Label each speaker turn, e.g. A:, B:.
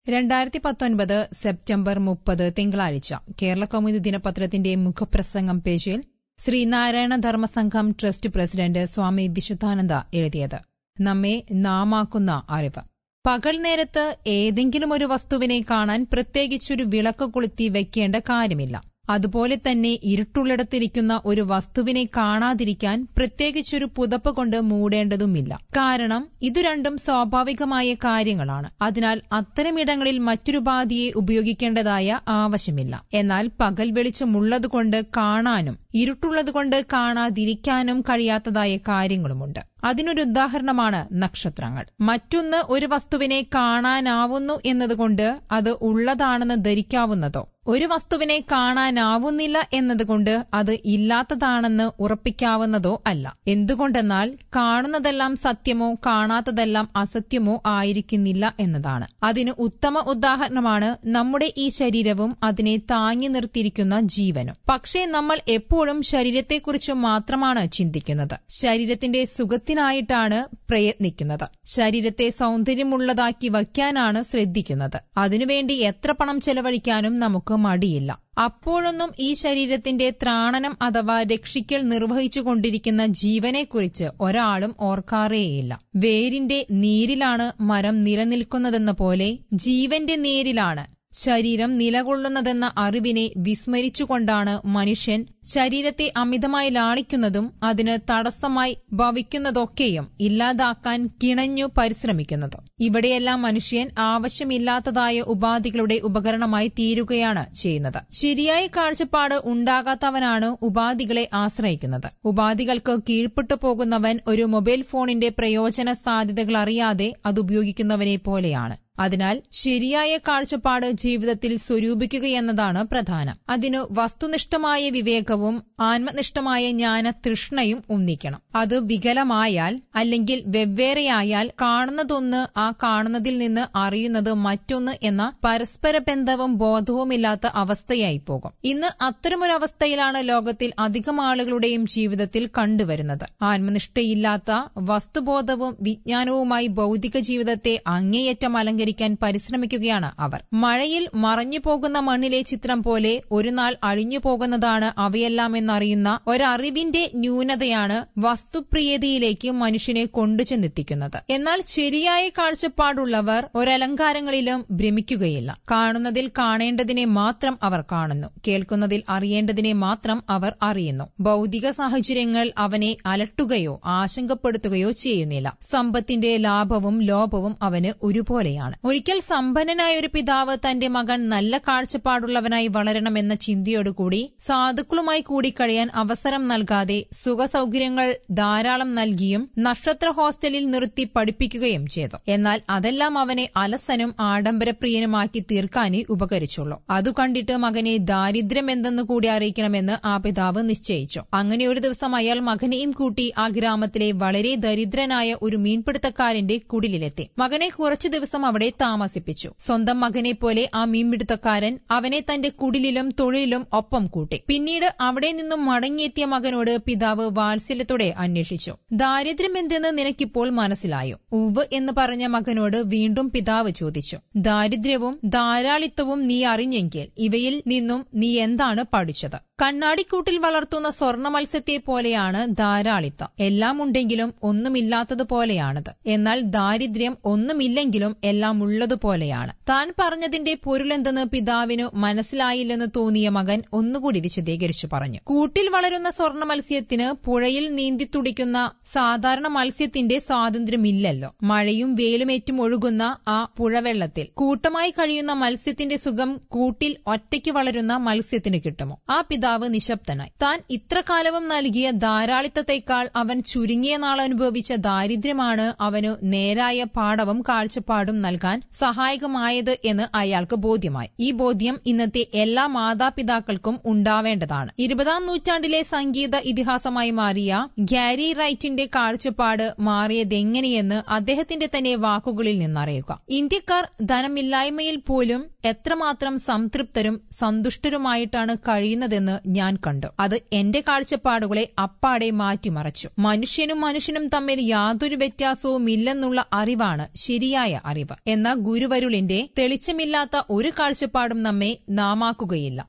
A: രണ്ടായിരത്തി പത്തൊൻപത് സെപ്റ്റംബർ മുപ്പത് തിങ്കളാഴ്ച കേരള കൗമുദി ദിനപത്രത്തിന്റെ മുഖപ്രസംഗം പേജിൽ ശ്രീനാരായണ ധർമ്മസംഘം ട്രസ്റ്റ് പ്രസിഡന്റ് സ്വാമി വിശുദ്ധാനന്ദ എഴുതിയത് നമ്മെ നാമാക്കുന്ന അറിവ് പകൽ നേരത്ത് ഏതെങ്കിലും ഒരു വസ്തുവിനെ കാണാൻ പ്രത്യേകിച്ചൊരു വിളക്ക് കൊളുത്തി വെക്കേണ്ട കാര്യമില്ല അതുപോലെ തന്നെ ഇരുട്ടുള്ളിടത്തിരിക്കുന്ന ഒരു വസ്തുവിനെ കാണാതിരിക്കാൻ പ്രത്യേകിച്ചൊരു പുതപ്പ് കൊണ്ട് മൂടേണ്ടതുമില്ല കാരണം ഇതു രണ്ടും സ്വാഭാവികമായ കാര്യങ്ങളാണ് അതിനാൽ അത്തരമിടങ്ങളിൽ മറ്റൊരുപാധിയെ ഉപയോഗിക്കേണ്ടതായ ആവശ്യമില്ല എന്നാൽ പകൽ വെളിച്ചമുള്ളതുകൊണ്ട് കാണാനും ഇരുട്ടുള്ളതുകൊണ്ട് കാണാതിരിക്കാനും കഴിയാത്തതായ കാര്യങ്ങളുമുണ്ട് അതിനൊരു ഉദാഹരണമാണ് നക്ഷത്രങ്ങൾ മറ്റൊന്ന് ഒരു വസ്തുവിനെ കാണാനാവുന്നു എന്നതുകൊണ്ട് അത് ഉള്ളതാണെന്ന് ധരിക്കാവുന്നതോ ഒരു വസ്തുവിനെ കാണാനാവുന്നില്ല എന്നതുകൊണ്ട് അത് ഇല്ലാത്തതാണെന്ന് ഉറപ്പിക്കാവുന്നതോ അല്ല എന്തുകൊണ്ടെന്നാൽ കാണുന്നതെല്ലാം സത്യമോ കാണാത്തതെല്ലാം അസത്യമോ ആയിരിക്കുന്നില്ല എന്നതാണ് അതിന് ഉത്തമ ഉദാഹരണമാണ് നമ്മുടെ ഈ ശരീരവും അതിനെ താങ്ങി നിർത്തിയിരിക്കുന്ന ജീവനും പക്ഷേ നമ്മൾ എപ്പോഴും ശരീരത്തെക്കുറിച്ച് മാത്രമാണ് ചിന്തിക്കുന്നത് ശരീരത്തിന്റെ സുഖത്തിനായിട്ടാണ് പ്രയത്നിക്കുന്നത് ശരീരത്തെ സൗന്ദര്യമുള്ളതാക്കി വയ്ക്കാനാണ് ശ്രദ്ധിക്കുന്നത് അതിനുവേണ്ടി എത്ര പണം ചെലവഴിക്കാനും നമുക്ക് മടിയില്ല അപ്പോഴൊന്നും ഈ ശരീരത്തിന്റെ ത്രാണനം അഥവാ രക്ഷിക്കൽ നിർവഹിച്ചുകൊണ്ടിരിക്കുന്ന ജീവനെക്കുറിച്ച് ഒരാളും ഓർക്കാറേയില്ല വേരിന്റെ നീരിലാണ് മരം നിലനിൽക്കുന്നതെന്ന പോലെ ജീവന്റെ നീരിലാണ് ശരീരം നിലകൊള്ളുന്നതെന്ന അറിവിനെ വിസ്മരിച്ചുകൊണ്ടാണ് മനുഷ്യൻ ശരീരത്തെ അമിതമായി ലാളിക്കുന്നതും അതിന് തടസ്സമായി ഭവിക്കുന്നതൊക്കെയും ഇല്ലാതാക്കാൻ കിണഞ്ഞു പരിശ്രമിക്കുന്നതും ഇവിടെയെല്ലാം മനുഷ്യൻ ആവശ്യമില്ലാത്തതായ ഉപാധികളുടെ ഉപകരണമായി തീരുകയാണ് ചെയ്യുന്നത് ശരിയായ കാഴ്ചപ്പാട് ഉണ്ടാകാത്തവനാണ് ഉപാധികളെ ആശ്രയിക്കുന്നത് ഉപാധികൾക്ക് കീഴ്പ്പെട്ടു പോകുന്നവൻ ഒരു മൊബൈൽ ഫോണിന്റെ പ്രയോജന സാധ്യതകൾ അറിയാതെ അത് ഉപയോഗിക്കുന്നവനെ പോലെയാണ് അതിനാൽ ശരിയായ കാഴ്ചപ്പാട് ജീവിതത്തിൽ സ്വരൂപിക്കുകയെന്നതാണ് പ്രധാനം അതിനു വസ്തുനിഷ്ഠമായ വിവേകവും ആത്മനിഷ്ഠമായ ജ്ഞാന തൃഷ്ണയും ഒന്നിക്കണം അത് വികലമായാൽ അല്ലെങ്കിൽ വെവ്വേറെയായാൽ കാണുന്നതൊന്ന് ആ കാണുന്നതിൽ നിന്ന് അറിയുന്നത് മറ്റൊന്ന് എന്ന പരസ്പര ബന്ധവും ബോധവുമില്ലാത്ത അവസ്ഥയായി പോകും ഇന്ന് അത്തരമൊരവസ്ഥയിലാണ് ലോകത്തിൽ അധികം ആളുകളുടെയും ജീവിതത്തിൽ കണ്ടുവരുന്നത് ആത്മനിഷ്ഠയില്ലാത്ത വസ്തുബോധവും വിജ്ഞാനവുമായി ഭൗതിക ജീവിതത്തെ അങ്ങേയറ്റം അലങ്കരിക്കും അലങ്കരിക്കാൻ പരിശ്രമിക്കുകയാണ് അവർ മഴയിൽ മറഞ്ഞു പോകുന്ന മണ്ണിലെ ചിത്രം പോലെ ഒരു നാൾ അഴിഞ്ഞു പോകുന്നതാണ് അവയെല്ലാം എന്നറിയുന്ന ഒരറിവിന്റെ ന്യൂനതയാണ് വസ്തുപ്രിയതയിലേക്ക് മനുഷ്യനെ കൊണ്ടുചെന്നെത്തിക്കുന്നത് എന്നാൽ ശരിയായ കാഴ്ചപ്പാടുള്ളവർ ഒരലങ്കാരങ്ങളിലും ഭ്രമിക്കുകയില്ല കാണുന്നതിൽ കാണേണ്ടതിനെ മാത്രം അവർ കാണുന്നു കേൾക്കുന്നതിൽ അറിയേണ്ടതിനെ മാത്രം അവർ അറിയുന്നു ഭൗതിക സാഹചര്യങ്ങൾ അവനെ അലട്ടുകയോ ആശങ്കപ്പെടുത്തുകയോ ചെയ്യുന്നില്ല സമ്പത്തിന്റെ ലാഭവും ലോഭവും അവന് ഒരുപോലെയാണ് ഒരിക്കൽ സമ്പന്നനായ ഒരു പിതാവ് തന്റെ മകൻ നല്ല കാഴ്ചപ്പാടുള്ളവനായി വളരണമെന്ന ചിന്തയോടുകൂടി സാധുക്കളുമായി കൂടിക്കഴിയാൻ അവസരം നൽകാതെ സുഖസൗകര്യങ്ങൾ ധാരാളം നൽകിയും നക്ഷത്ര ഹോസ്റ്റലിൽ നിർത്തി പഠിപ്പിക്കുകയും ചെയ്തു എന്നാൽ അതെല്ലാം അവനെ അലസനും ആഡംബരപ്രിയനുമാക്കി തീർക്കാനേ ഉപകരിച്ചുള്ളൂ അതു കണ്ടിട്ട് മകനെ ദാരിദ്ര്യം എന്തെന്ന് കൂടി അറിയിക്കണമെന്ന് ആ പിതാവ് നിശ്ചയിച്ചു അങ്ങനെ ഒരു ദിവസം അയാൾ മകനെയും കൂട്ടി ആ ഗ്രാമത്തിലെ വളരെ ദരിദ്രനായ ഒരു മീൻപിടുത്തക്കാരന്റെ കുടിലിലെത്തി മകനെ കുറച്ചു ദിവസം അവിടെ താമസിപ്പിച്ചു സ്വന്തം മകനെ പോലെ ആ മീൻപിടുത്തക്കാരൻ അവനെ തന്റെ കുടിലിലും തൊഴിലിലും ഒപ്പം കൂട്ടി പിന്നീട് അവിടെ നിന്നും മടങ്ങിയെത്തിയ മകനോട് പിതാവ് വാത്സല്യത്തോടെ അന്വേഷിച്ചു ദാരിദ്ര്യം എന്തെന്ന് നിനക്കിപ്പോൾ മനസ്സിലായോ ഉവ് എന്ന് പറഞ്ഞ മകനോട് വീണ്ടും പിതാവ് ചോദിച്ചു ദാരിദ്ര്യവും ധാരാളിത്തവും നീ അറിഞ്ഞെങ്കിൽ ഇവയിൽ നിന്നും നീ എന്താണ് പഠിച്ചത് കണ്ണാടിക്കൂട്ടിൽ വളർത്തുന്ന സ്വർണ്ണ മത്സ്യത്തെ പോലെയാണ് ധാരാളിത്തം എല്ലാം ഉണ്ടെങ്കിലും ഒന്നുമില്ലാത്തതുപോലെയാണത് എന്നാൽ ദാരിദ്ര്യം ഒന്നുമില്ലെങ്കിലും എല്ലാം ഉള്ളതുപോലെയാണ് താൻ പറഞ്ഞതിന്റെ പൊരുളെന്തെന്ന് പിതാവിനു മനസ്സിലായില്ലെന്ന് തോന്നിയ മകൻ ഒന്നുകൂടി വിശദീകരിച്ചു പറഞ്ഞു കൂട്ടിൽ വളരുന്ന സ്വർണ്ണ മത്സ്യത്തിന് പുഴയിൽ നീന്തി തുടിക്കുന്ന സാധാരണ മത്സ്യത്തിന്റെ സ്വാതന്ത്ര്യമില്ലല്ലോ മഴയും വെയിലുമേറ്റും ഒഴുകുന്ന ആ പുഴവെള്ളത്തിൽ കൂട്ടമായി കഴിയുന്ന മത്സ്യത്തിന്റെ സുഖം കൂട്ടിൽ ഒറ്റയ്ക്ക് വളരുന്ന മത്സ്യത്തിന് കിട്ടുമോ ആ പിതാവ് നിശബ്ദനായി താൻ ഇത്ര കാലവും നൽകിയ ധാരാളിത്തത്തേക്കാൾ അവൻ ചുരുങ്ങിയ നാൾ അനുഭവിച്ച ദാരിദ്ര്യമാണ് അവനു നേരായ പാഠവും കാഴ്ചപ്പാടും നൽകാൻ സഹായകമായത് എന്ന് അയാൾക്ക് ബോധ്യമായി ഈ ബോധ്യം ഇന്നത്തെ എല്ലാ മാതാപിതാക്കൾക്കും ഉണ്ടാവേണ്ടതാണ് ഇരുപതാം നൂറ്റാണ്ടിലെ സംഗീത ഇതിഹാസമായി മാറിയ ഗ്യാരി റൈറ്റിന്റെ കാഴ്ചപ്പാട് മാറിയതെങ്ങനെയെന്ന് അദ്ദേഹത്തിന്റെ തന്നെ വാക്കുകളിൽ നിന്നറിയുക ഇന്ത്യക്കാർ ധനമില്ലായ്മയിൽ പോലും എത്രമാത്രം സംതൃപ്തരും സന്തുഷ്ടരുമായിട്ടാണ് കഴിയുന്നതെന്ന് ഞാൻ കണ്ടു അത് എന്റെ കാഴ്ചപ്പാടുകളെ അപ്പാടെ മാറ്റിമറച്ചു മനുഷ്യനും മനുഷ്യനും തമ്മിൽ യാതൊരു വ്യത്യാസവും ഇല്ലെന്നുള്ള അറിവാണ് ശരിയായ അറിവ് എന്ന ഗുരുവരുളിന്റെ തെളിച്ചമില്ലാത്ത ഒരു കാഴ്ചപ്പാടും നമ്മെ നാമാക്കുകയില്ല